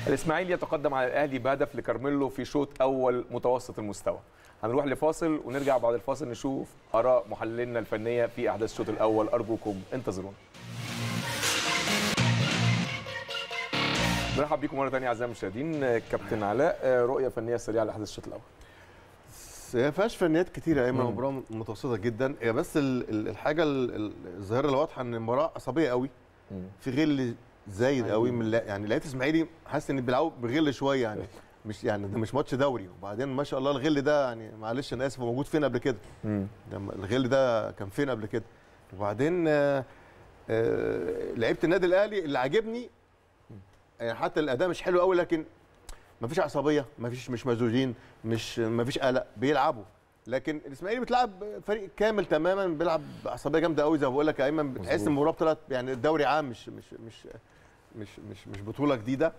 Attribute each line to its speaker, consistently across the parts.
Speaker 1: الاسماعيلي يتقدم على الاهلي بهدف لكارميلو في شوط اول متوسط المستوى هنروح لفاصل ونرجع بعد الفاصل نشوف اراء محللنا الفنيه في احداث الشوط الاول ارجوكم انتظرونا مرحبا بكم مره ثانيه اعزائي المشاهدين كابتن علاء رؤيه فنيه سريعه لاحداث الشوط الاول
Speaker 2: هي فيهاش فنيات كتيره ايمن مباراه متوسطه جدا هي بس ال- ال- الحاجه ال- ال- الظاهره الواضحه ان المباراه عصبيه قوي في غل زايد قوي من لا- يعني لقيت اسماعيلي حاسس ان بيلعبوا بغل شويه يعني مش يعني ده مش ماتش دوري وبعدين ما شاء الله الغل ده يعني معلش انا اسف هو موجود فين قبل كده ده الغل ده كان فين قبل كده وبعدين آه، آه، لعيبه النادي الاهلي اللي عاجبني يعني حتى الاداء مش حلو قوي لكن مفيش عصبيه مفيش مش مزوجين مش مفيش قلق بيلعبوا لكن الاسماعيلي بتلعب فريق كامل تماما بيلعب بعصبيه جامده قوي زي ما بقول لك يا ايمن بتحس ان المباراه طلعت يعني الدوري عام مش مش مش مش مش, مش بطوله جديده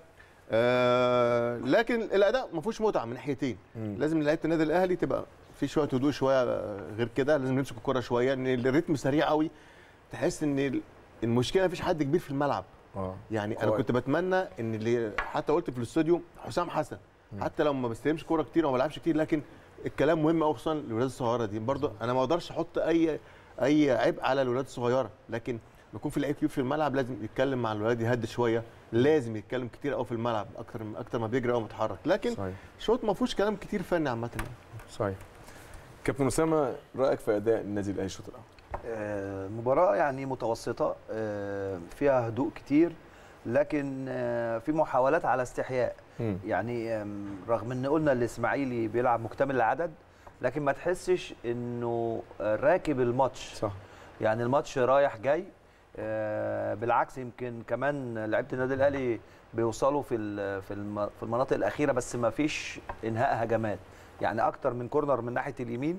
Speaker 2: آه لكن الاداء ما فيهوش متعه من ناحيتين لازم لعيبه النادي الاهلي تبقى في شويه هدوء شويه غير كده لازم نمسك الكره شويه ان الريتم سريع قوي تحس ان المشكله مفيش حد كبير في الملعب
Speaker 1: اه
Speaker 2: يعني انا
Speaker 1: قوي.
Speaker 2: كنت بتمنى ان اللي حتى قلت في الاستوديو حسام حسن حتى لو ما بيستلمش كوره كتير او ما بيلعبش كتير لكن الكلام مهم قوي خصوصا للولاد الصغيره دي برضه انا ما اقدرش احط اي اي عبء على الولاد الصغيره لكن لما يكون في لعيب كبير في الملعب لازم يتكلم مع الولاد يهدي شويه لازم يتكلم كتير قوي في الملعب اكتر اكتر ما بيجري او متحرك لكن
Speaker 1: صحيح
Speaker 2: شوط ما فيهوش كلام كتير فني عامه يعني.
Speaker 1: صحيح كابتن اسامه رايك في اداء النادي الاهلي الشوط الاول
Speaker 3: آه، مباراة يعني متوسطة آه، فيها هدوء كتير لكن آه، في محاولات على استحياء
Speaker 1: مم.
Speaker 3: يعني آم، رغم ان قلنا الاسماعيلي بيلعب مكتمل العدد لكن ما تحسش انه آه، راكب الماتش
Speaker 1: صح
Speaker 3: يعني الماتش رايح جاي آه، بالعكس يمكن كمان لعيبه النادي الاهلي بيوصلوا في ال- في الم- في المناطق الاخيره بس ما فيش انهاء هجمات يعني اكتر من كورنر من ناحيه اليمين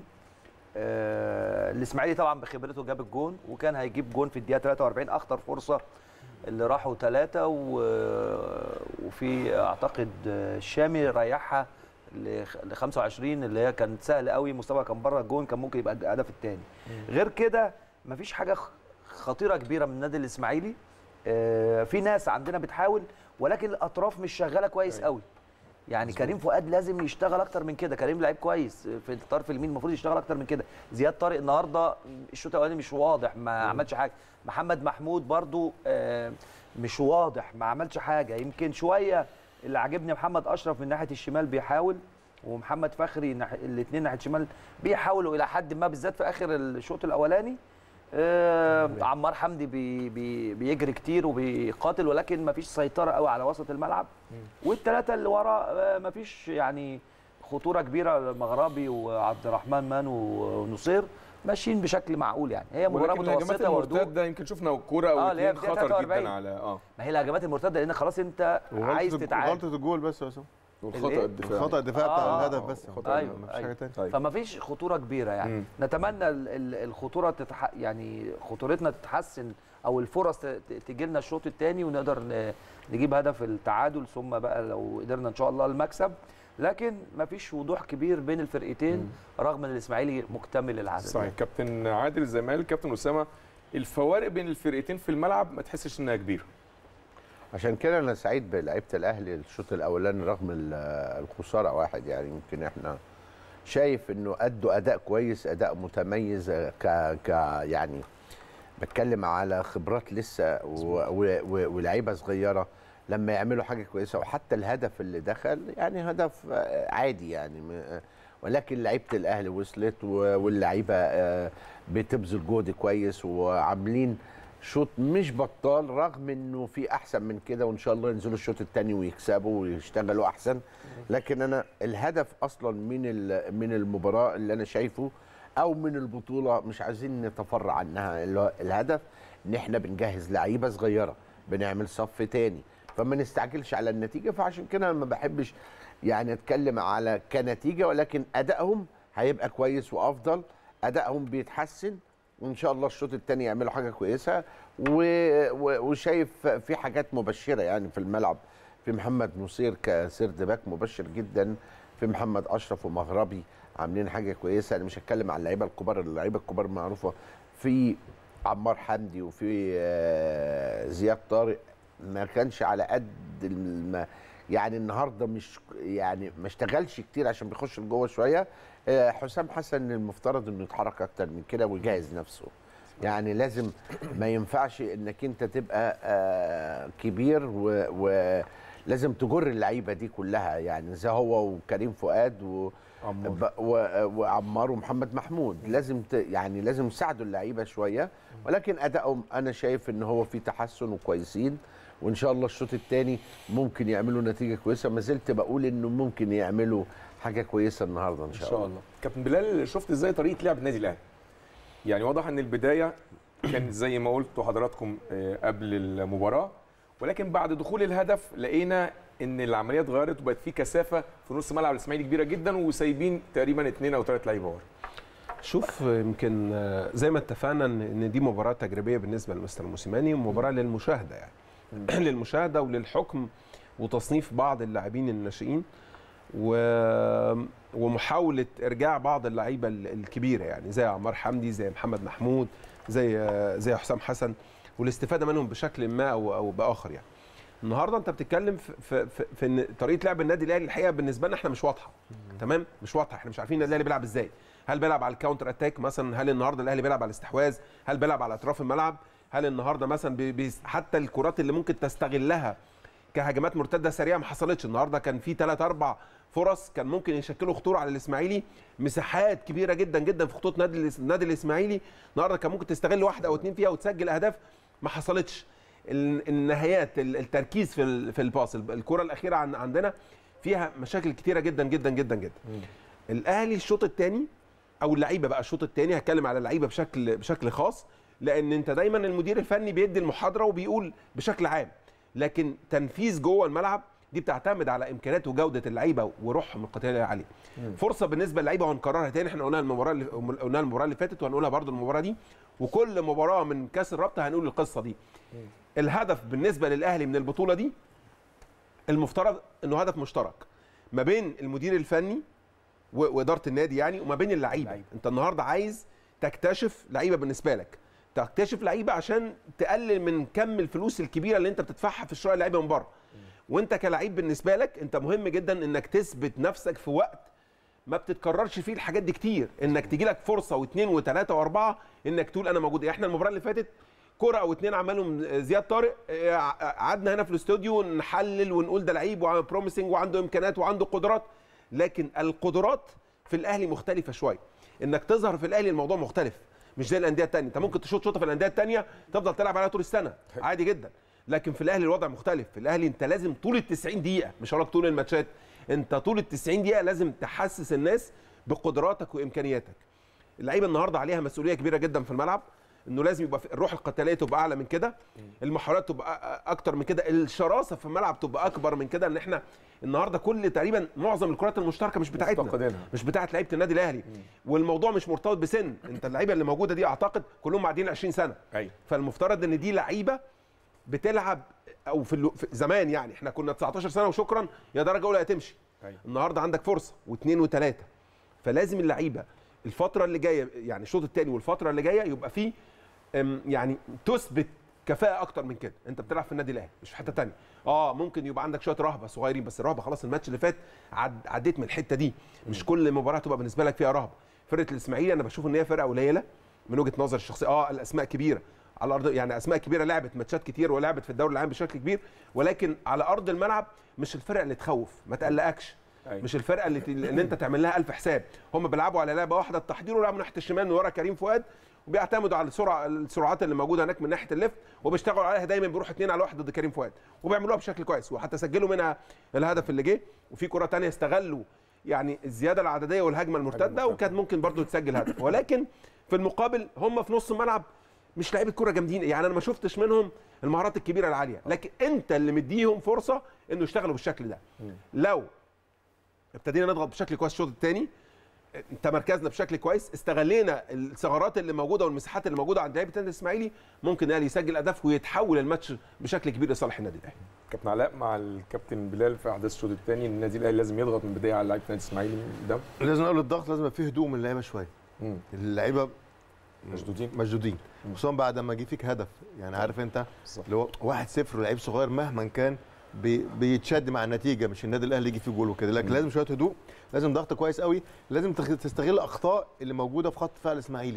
Speaker 3: آه، الاسماعيلي طبعا بخبرته جاب الجون وكان هيجيب جون في الدقيقه 43 اخطر فرصه اللي راحوا ثلاثه وفي اعتقد آه، الشامي ريحها ل 25 اللي هي كانت سهله قوي مستوى كان بره الجون كان ممكن يبقى الهدف الثاني غير كده مفيش حاجه خ- خطيره كبيره من النادي الاسماعيلي آه، في ناس عندنا بتحاول ولكن الاطراف مش شغاله كويس قوي يعني كريم فؤاد لازم يشتغل اكتر من كده كريم لعيب كويس في الطرف اليمين المفروض يشتغل اكتر من كده زياد طارق النهارده الشوط الاولاني مش واضح ما عملش حاجه محمد محمود برضو آه، مش واضح ما عملش حاجه يمكن شويه اللي عاجبني محمد اشرف من ناحيه الشمال بيحاول ومحمد فخري الاثنين ناحيه الشمال بيحاولوا الى حد ما بالذات في اخر الشوط الاولاني آه عمار حمدي بي بي بيجري كتير وبيقاتل ولكن ما فيش سيطره قوي على وسط الملعب والثلاثه اللي ورا آه ما فيش يعني خطوره كبيره مغربي وعبد الرحمن مان ونصير ماشيين بشكل معقول يعني هي مباراه
Speaker 1: ولكن الهجمات
Speaker 3: متوسطه وهدوء
Speaker 1: المرتده يمكن شفنا كوره او
Speaker 3: آه، اللي هي
Speaker 1: اتنين
Speaker 3: في
Speaker 1: خطر
Speaker 3: 43.
Speaker 1: جدا على اه
Speaker 3: ما هي الهجمات المرتده لان خلاص انت عايز
Speaker 2: وغلطة-
Speaker 3: تتعادل
Speaker 2: غلطه الجول بس يا اسامه
Speaker 1: والخطا
Speaker 3: الإيه؟
Speaker 1: الدفاعي
Speaker 2: خطا الدفاع بتاع
Speaker 3: آه،
Speaker 2: الهدف بس
Speaker 1: خطأ
Speaker 3: أيوة،
Speaker 2: مفيش حاجه
Speaker 3: أيوة.
Speaker 2: تانية
Speaker 1: طيب
Speaker 3: فما فيش خطوره كبيره يعني
Speaker 1: مم.
Speaker 3: نتمنى ال- ال- الخطوره تتح... يعني خطورتنا تتحسن او الفرص تجي لنا الشوط الثاني ونقدر ن- نجيب هدف التعادل ثم بقى لو قدرنا ان شاء الله المكسب لكن ما فيش وضوح كبير بين الفرقتين رغم ان الاسماعيلي مكتمل العدد
Speaker 1: صحيح كابتن عادل الزمالك كابتن اسامه الفوارق بين الفرقتين في الملعب ما تحسش انها كبيره
Speaker 4: عشان كده انا سعيد بلعيبه الاهلي الشوط الاولاني رغم ال- الخساره واحد يعني يمكن احنا شايف انه ادوا اداء كويس اداء متميز ك ك يعني بتكلم على خبرات لسه و- و- و- ولاعيبه صغيره لما يعملوا حاجه كويسه وحتى الهدف اللي دخل يعني هدف آه، عادي يعني م- آه، ولكن لعيبه الاهلي وصلت و- واللعيبه آه، بتبذل جهد كويس وعاملين شوط مش بطال رغم انه في احسن من كده وان شاء الله ينزلوا الشوط الثاني ويكسبوا ويشتغلوا احسن لكن انا الهدف اصلا من ال- من المباراه اللي انا شايفه او من البطوله مش عايزين نتفرع عنها اللي هو الهدف ان احنا بنجهز لعيبه صغيره بنعمل صف تاني فما نستعجلش على النتيجه فعشان كده أنا ما بحبش يعني اتكلم على كنتيجه ولكن ادائهم هيبقى كويس وافضل ادائهم بيتحسن وان شاء الله الشوط الثاني يعملوا حاجه كويسه و... و... وشايف في حاجات مبشره يعني في الملعب في محمد نصير كسيرد باك مبشر جدا في محمد اشرف ومغربي عاملين حاجه كويسه انا مش هتكلم على اللعيبه الكبار اللعيبه الكبار معروفه في عمار حمدي وفي آه، زياد طارق ما كانش على قد الم... يعني النهارده مش يعني ما اشتغلش كتير عشان بيخش لجوه شويه آه، حسام حسن المفترض انه يتحرك اكتر من كده ويجهز نفسه يعني لازم ما ينفعش انك انت تبقى آه، كبير ولازم تجر اللعيبه دي كلها يعني زي هو وكريم فؤاد و
Speaker 1: عمار.
Speaker 4: ب- و- وعمار ومحمد محمود لازم ت... يعني لازم يساعدوا اللعيبه شويه ولكن ادائهم انا شايف ان هو في تحسن وكويسين وان شاء الله الشوط الثاني ممكن يعملوا نتيجه كويسه ما زلت بقول انه ممكن يعملوا حاجه كويسه النهارده ان
Speaker 1: ان
Speaker 4: شاء,
Speaker 1: شاء الله كابتن بلال شفت ازاي طريقه لعب النادي الاهلي يعني واضح ان البدايه كانت زي ما قلتوا حضراتكم آه، قبل المباراه ولكن بعد دخول الهدف لقينا ان العمليه اتغيرت وبقت في كثافه في نص ملعب الاسماعيلي كبيره جدا وسايبين تقريبا اثنين او ثلاث لعيبه ورا
Speaker 5: شوف يمكن آه، زي ما اتفقنا ان إن دي مباراه تجريبيه بالنسبه لمستر موسيماني ومباراه للمشاهده يعني للمشاهده وللحكم وتصنيف بعض اللاعبين الناشئين و... ومحاوله ارجاع بعض اللعيبه ال- الكبيره يعني زي عمار حمدي زي محمد محمود زي آه، زي حسام حسن والاستفاده منهم بشكل ما او او باخر يعني النهارده انت بتتكلم في في, في, في ان طريقه لعب النادي الاهلي الحقيقه بالنسبه لنا احنا مش واضحه تمام مش واضحه احنا مش عارفين النادي الاهلي بيلعب ازاي هل بيلعب على الكاونتر اتاك مثلا هل النهارده الاهلي بيلعب على الاستحواذ هل بيلعب على اطراف الملعب هل النهارده مثلا بي بي حتى الكرات اللي ممكن تستغلها كهجمات مرتده سريعه ما حصلتش النهارده كان في ثلاث اربع فرص كان ممكن يشكلوا خطوره على الاسماعيلي مساحات كبيره جدا جدا في خطوط نادي الاس- النادي الاسماعيلي النهارده كان ممكن تستغل واحده او اتنين فيها وتسجل اهداف ما حصلتش ال- النهايات ال- التركيز في ال- في الباص الب- الكره الاخيره عن عندنا فيها مشاكل كتيره جدا جدا جدا جدا الاهلي الشوط الثاني او اللعيبه بقى الشوط الثاني هتكلم على اللعيبه بشكل بشكل خاص لان انت دايما المدير الفني بيدي المحاضره وبيقول بشكل عام لكن تنفيذ جوه الملعب دي بتعتمد على امكانيات وجوده اللعيبه وروحهم القتاليه العاليه فرصه بالنسبه للعيبه وهنكررها تاني احنا قلناها المباراه اللي قلناها المباراه اللي فاتت وهنقولها برضو المباراه دي وكل مباراه من كاس الرابطه هنقول القصه دي الهدف بالنسبه للاهلي من البطوله دي المفترض انه هدف مشترك ما بين المدير الفني و- واداره النادي يعني وما بين اللعيبه
Speaker 1: اللعيبة.
Speaker 5: انت النهارده عايز تكتشف لعيبه بالنسبه لك تكتشف لعيبه عشان تقلل من كم الفلوس الكبيره اللي انت بتدفعها في شراء اللعيبه من بره وانت كلعيب بالنسبه لك انت مهم جدا انك تثبت نفسك في وقت ما بتتكررش فيه الحاجات دي كتير انك تيجي لك فرصه واثنين وثلاثه واربعه انك تقول انا موجود احنا المباراه اللي فاتت كرة او اتنين عملهم زياد طارق اه، ع- قعدنا هنا في الاستوديو نحلل ونقول ده لعيب وبروميسنج وعنده امكانيات وعنده قدرات لكن القدرات في الاهلي مختلفه شويه انك تظهر في الاهلي الموضوع مختلف مش زي الانديه الثانيه انت ممكن تشوط شوطه في الانديه الثانيه تفضل تلعب عليها طول السنه عادي جدا لكن في الاهلي الوضع مختلف في الاهلي انت لازم طول ال 90 دقيقه مش هقول لك طول الماتشات انت طول ال 90 دقيقه لازم تحسس الناس بقدراتك وامكانياتك اللعيبه النهارده عليها مسؤوليه كبيره جدا في الملعب انه لازم يبقى في الروح القتاليه تبقى اعلى من كده المحاولات تبقى أ- اكتر من كده الشراسه في الملعب تبقى اكبر من كده ان احنا النهارده كل تقريبا معظم الكرات المشتركه مش بتاعتنا
Speaker 1: مفتقدينها.
Speaker 5: مش بتاعت لعيبه النادي الاهلي والموضوع مش مرتبط بسن انت اللعيبه اللي موجوده دي اعتقد كلهم معديين 20 سنه
Speaker 1: ايوه
Speaker 5: فالمفترض ان دي لعيبه بتلعب او في, الو... في زمان يعني احنا كنا 19 سنه وشكرا يا درجه اولى هتمشي
Speaker 1: أيوة.
Speaker 5: النهارده عندك فرصه واثنين وثلاثه فلازم اللعيبه الفتره اللي جايه يعني الشوط الثاني والفتره اللي جايه يبقى فيه أم، يعني تثبت كفاءه اكتر من كده انت بتلعب في النادي الاهلي مش في حته تانية اه ممكن يبقى عندك شويه رهبه صغيرين بس الرهبه خلاص الماتش اللي فات عد... عديت من الحته دي مش كل مباراه تبقى بالنسبه لك فيها رهبه فرقه الاسماعيلي انا بشوف ان هي فرقه قليله من وجهه نظر الشخصيه اه الاسماء كبيره على ارض يعني اسماء كبيره لعبت ماتشات كتير ولعبت في الدوري العام بشكل كبير ولكن على ارض الملعب مش الفرقه اللي تخوف ما تقلقكش
Speaker 1: أيوة.
Speaker 5: مش الفرقه اللي ت- ان انت تعمل لها ألف حساب هم بيلعبوا على لعبه واحده التحضير ولعبوا ناحيه الشمال من ورا كريم فؤاد وبيعتمدوا على السرعه السرعات اللي موجوده هناك من ناحيه الليفت وبيشتغلوا عليها دايما بيروحوا اثنين على واحد ضد كريم فؤاد وبيعملوها بشكل كويس وحتى سجلوا منها الهدف اللي جه وفي كره تانية استغلوا يعني الزياده العدديه والهجمه المرتده
Speaker 1: المرتدة.
Speaker 5: وكانت ممكن برضو تسجل هدف ولكن في المقابل هم في نص الملعب مش لعيبه كوره جامدين يعني انا ما شفتش منهم المهارات الكبيره العاليه لكن انت اللي مديهم فرصه انه يشتغلوا بالشكل ده لو ابتدينا نضغط بشكل كويس الشوط الثاني تمركزنا بشكل كويس استغلينا الثغرات اللي موجوده والمساحات اللي موجوده عند لعيبه النادي الاسماعيلي ممكن الاهلي يسجل اهداف ويتحول الماتش بشكل كبير لصالح النادي الاهلي
Speaker 1: كابتن علاء مع الكابتن بلال في احداث الشوط الثاني النادي الاهلي لازم يضغط من البدايه على لعيبه النادي الاسماعيلي من قدام
Speaker 2: لازم نقول الضغط لازم يبقى فيه هدوء من اللعيبه شويه
Speaker 1: مم.
Speaker 2: اللعيبه
Speaker 1: مشدودين
Speaker 2: مشدودين خصوصا بعد ما جه فيك هدف يعني عارف انت
Speaker 1: بالظبط.
Speaker 2: اللي هو 1-0 لعيب صغير مهما كان بي بيتشد مع النتيجه مش النادي الاهلي يجي فيه جول وكده لكن لازم شويه هدوء لازم ضغط كويس قوي لازم تخ- تستغل الاخطاء اللي موجوده في خط دفاع الاسماعيلي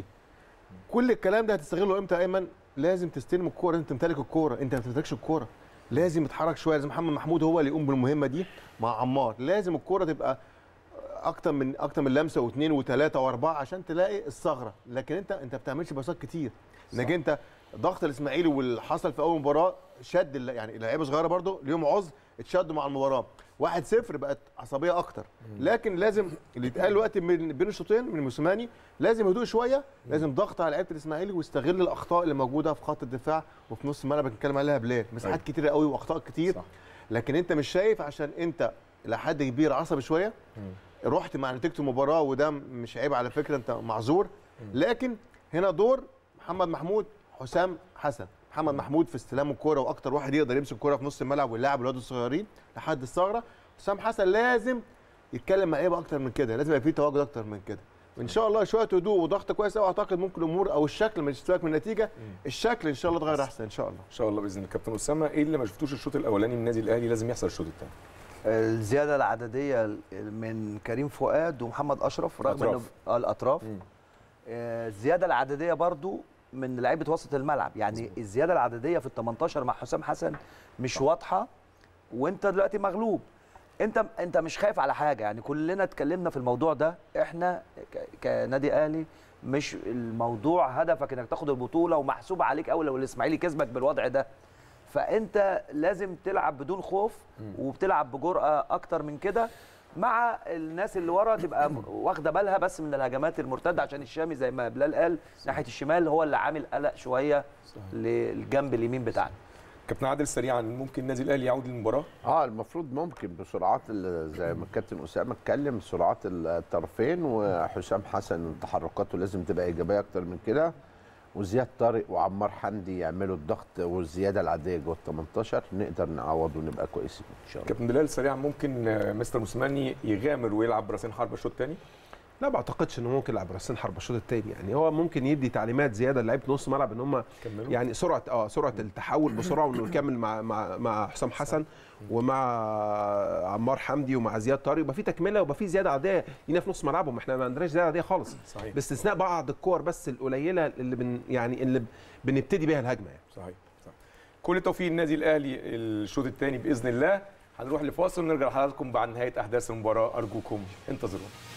Speaker 2: كل الكلام ده هتستغله امتى يا ايمن لازم تستلم الكوره انت تمتلك الكوره انت ما تمتلكش الكوره لازم يتحرك شويه لازم محمد محمود هو اللي يقوم بالمهمه دي مع عمار لازم الكوره تبقى اكتر من اكتر من لمسه واثنين وثلاثه واربعه عشان تلاقي الثغره لكن انت انت ما بتعملش باصات كتير انك انت ضغط الاسماعيلي واللي حصل في اول مباراه شد الل- يعني لعيبه صغيره برضو ليهم عذر اتشدوا مع المباراه 1-0 بقت عصبيه اكتر لكن لازم اللي اتقال دلوقتي من بين الشوطين من موسيماني لازم هدوء شويه لازم ضغط على لعيبه الاسماعيلي ويستغل الاخطاء اللي موجوده في خط الدفاع وفي نص الملعب بنتكلم عليها بلاد مساحات كتيره قوي واخطاء كتير
Speaker 1: صح.
Speaker 2: لكن انت مش شايف عشان انت لحد كبير عصبي شويه رحت مع نتيجه المباراه وده مش عيب على فكره انت معذور لكن هنا دور محمد محمود حسام حسن محمد محمود في استلام الكوره واكتر واحد يقدر يمسك الكوره في نص الملعب ويلاعب الولاد الصغيرين لحد الثغره حسام حسن لازم يتكلم مع لعيبه اكتر من كده لازم يبقى فيه تواجد اكتر من كده وان شاء الله شويه هدوء وضغط كويس قوي اعتقد ممكن الامور او الشكل مش سيبك من النتيجه الشكل ان شاء الله اتغير احسن ان شاء الله
Speaker 1: ان شاء الله باذن الله كابتن اسامه ايه اللي ما شفتوش الشوط الاولاني من النادي الاهلي لازم يحصل الشوط الثاني
Speaker 3: الزياده العدديه من كريم فؤاد ومحمد اشرف رغم
Speaker 1: أطراف.
Speaker 3: انه آه، الاطراف
Speaker 1: مم.
Speaker 3: آه، الزياده العدديه برضو من لعيبه وسط الملعب يعني الزياده العدديه في ال 18 مع حسام حسن مش واضحه وانت دلوقتي مغلوب انت انت مش خايف على حاجه يعني كلنا اتكلمنا في الموضوع ده احنا ك- كنادي اهلي مش الموضوع هدفك انك تاخد البطوله ومحسوب عليك قوي لو الاسماعيلي كسبك بالوضع ده فانت لازم تلعب بدون خوف وبتلعب بجرأه اكتر من كده مع الناس اللي ورا تبقى واخده بالها بس من الهجمات المرتده عشان الشامي زي ما بلال قال ناحيه الشمال هو اللي عامل قلق شويه للجنب اليمين بتاعنا
Speaker 1: كابتن عادل سريعا ممكن النادي الاهلي يعود للمباراه
Speaker 4: اه المفروض ممكن بسرعات ال- زي ما الكابتن اسامه اتكلم سرعات الطرفين وحسام حسن تحركاته لازم تبقى ايجابيه اكتر من كده وزياد طارق وعمار حمدي يعملوا الضغط والزياده العاديه جوه ال 18 نقدر نعوض ونبقى كويسين ان شاء الله
Speaker 1: كابتن بلال سريعا ممكن آه، مستر موسيماني يغامر ويلعب براسين حرب الشوط الثاني
Speaker 5: لا ما اعتقدش انه ممكن يلعب راسين حرب الشوط الثاني يعني هو ممكن يدي تعليمات زياده لعيبه نص ملعب ان هم
Speaker 1: كملوا
Speaker 5: يعني سرعه اه سرعه التحول بسرعه وانه يكمل مع مع مع حسام حسن ومع عمار حمدي ومع زياد طارق يبقى في تكمله ويبقى في زياده عاديه لينا في نص ملعبهم احنا ما عندناش زياده عاديه خالص
Speaker 1: صحيح
Speaker 5: باستثناء بعض الكور بس القليله اللي بن يعني اللي بنبتدي بيها الهجمه يعني.
Speaker 1: صحيح صحيح كل التوفيق النادي الاهلي الشوط الثاني باذن الله هنروح لفاصل ونرجع لحضراتكم بعد نهايه احداث المباراه ارجوكم انتظرونا